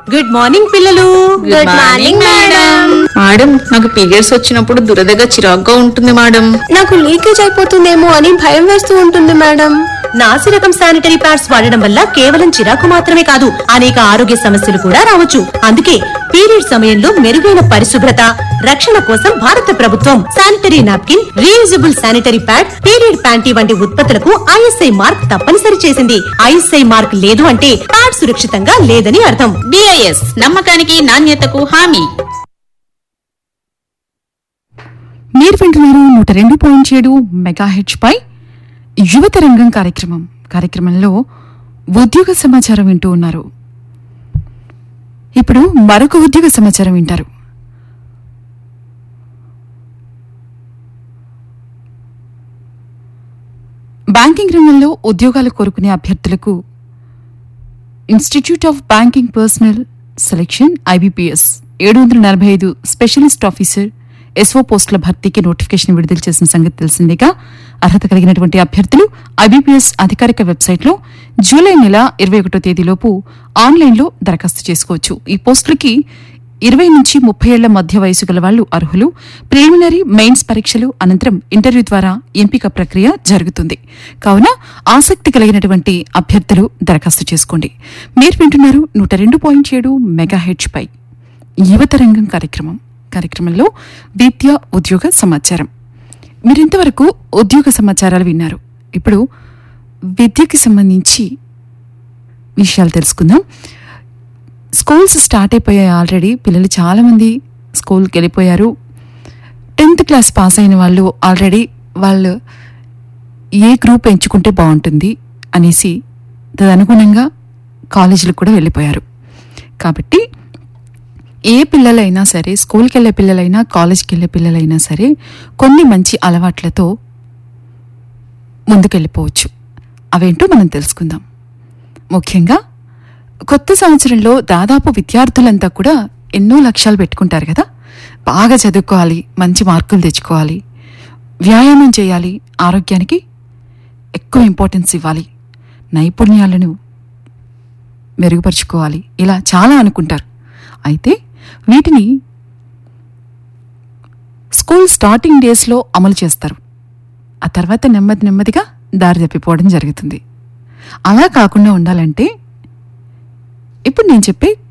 good morning పిల్లలు good morning madam madam నాకు periods వచ్చినప్పుడు దురదగా చిరాగ్గా ఉంటుంది మేడం నాకు లీకేజ్ అయిపోతుందేమో అని భయం వేస్తూ ఉంటుంది మేడం నాసి రకం శానిటరీ ప్యాడ్స్ వాడడం వల్ల కేవలం చిరాకు మాత్రమే కాదు అనేక ఆరోగ్య సమస్యలు కూడా రావచ్చు అందుకే పీరియడ్ సమయంలో మెరుగైన పరిశుభ్రత రక్షణ కోసం భారత ప్రభుత్వం sanitary napkin reusable sanitary pad period panty వంటి ఉత్పత్తులకు ఐఎస్ఐ మార్క్ తప్పనిసరి చేసింది ఐఎస్ఐ మార్క్ లేదు అంటే ప్యాడ్ సురక్షితంగా లేదని అర్థం బిఐఎస్ నమ్మకానికి నాణ్యతకు హామీ మీరు వింటున్నారు నూట రెండు పాయింట్ ఏడు మెగా హెచ్ పై యువత రంగం కార్యక్రమం కార్యక్రమంలో ఉద్యోగ సమాచారం వింటూ ఉన్నారు ఇప్పుడు మరొక ఉద్యోగ సమాచారం వింటారు బ్యాంకింగ్ రంగంలో ఉద్యోగాలు కోరుకునే అభ్యర్థులకు institute of banking personnel selection IBPS ఏడు వందల నలభై ఐదు స్పెషలిస్ట్ ఆఫీసర్ ఎస్ఓ పోస్టుల భర్తీకి నోటిఫికేషన్ విడుదల చేసిన సంగతి తెలిసిందేగా అర్హత కలిగినటువంటి అభ్యర్థులు ఐబీపీఎస్ అధికారిక వెబ్సైట్లో జూలై నెల ఇరవై ఒకటో తేదీలోపు ఆన్లైన్లో దరఖాస్తు చేసుకోవచ్చు ఈ పోస్టులకి ఇరవై నుంచి ముప్పై ఏళ్ల మధ్య వయసు గల వాళ్లు అర్హులు ప్రిలిమినరీ మెయిన్స్ పరీక్షలు అనంతరం ఇంటర్వ్యూ ద్వారా ఎంపిక ప్రక్రియ జరుగుతుంది కావున ఆసక్తి కలిగినటువంటి అభ్యర్థులు దరఖాస్తు చేసుకోండి మీరు వింటున్నారు నూట రెండు పాయింట్ ఏడు మెగాహెచ్ పై యువత రంగం కార్యక్రమం కార్యక్రమంలో విద్య ఉద్యోగ సమాచారం మీరింతవరకు ఉద్యోగ సమాచారాలు విన్నారు ఇప్పుడు విద్యకి సంబంధించి విషయాలు తెలుసుకుందాం స్కూల్స్ స్టార్ట్ అయిపోయాయి ఆల్రెడీ పిల్లలు చాలామంది స్కూల్కి వెళ్ళిపోయారు టెన్త్ క్లాస్ పాస్ అయిన వాళ్ళు ఆల్రెడీ వాళ్ళు ఏ గ్రూప్ ఎంచుకుంటే బాగుంటుంది అనేసి తదనుగుణంగా కాలేజీలకు కూడా వెళ్ళిపోయారు కాబట్టి ఏ పిల్లలైనా సరే స్కూల్కి వెళ్ళే పిల్లలైనా కాలేజ్కి వెళ్ళే పిల్లలైనా సరే కొన్ని మంచి అలవాట్లతో ముందుకెళ్ళిపోవచ్చు అవేంటో మనం తెలుసుకుందాం ముఖ్యంగా కొత్త సంవత్సరంలో దాదాపు విద్యార్థులంతా కూడా ఎన్నో లక్ష్యాలు పెట్టుకుంటారు కదా బాగా చదువుకోవాలి మంచి మార్కులు తెచ్చుకోవాలి వ్యాయామం చేయాలి ఆరోగ్యానికి ఎక్కువ ఇంపార్టెన్స్ ఇవ్వాలి నైపుణ్యాలను మెరుగుపరుచుకోవాలి ఇలా చాలా అనుకుంటారు అయితే వీటిని స్కూల్ స్టార్టింగ్ డేస్లో అమలు చేస్తారు ఆ తర్వాత నెమ్మది నెమ్మదిగా దారి తప్పిపోవడం జరుగుతుంది అలా కాకుండా ఉండాలంటే ఇప్పుడు నేను చెప్పే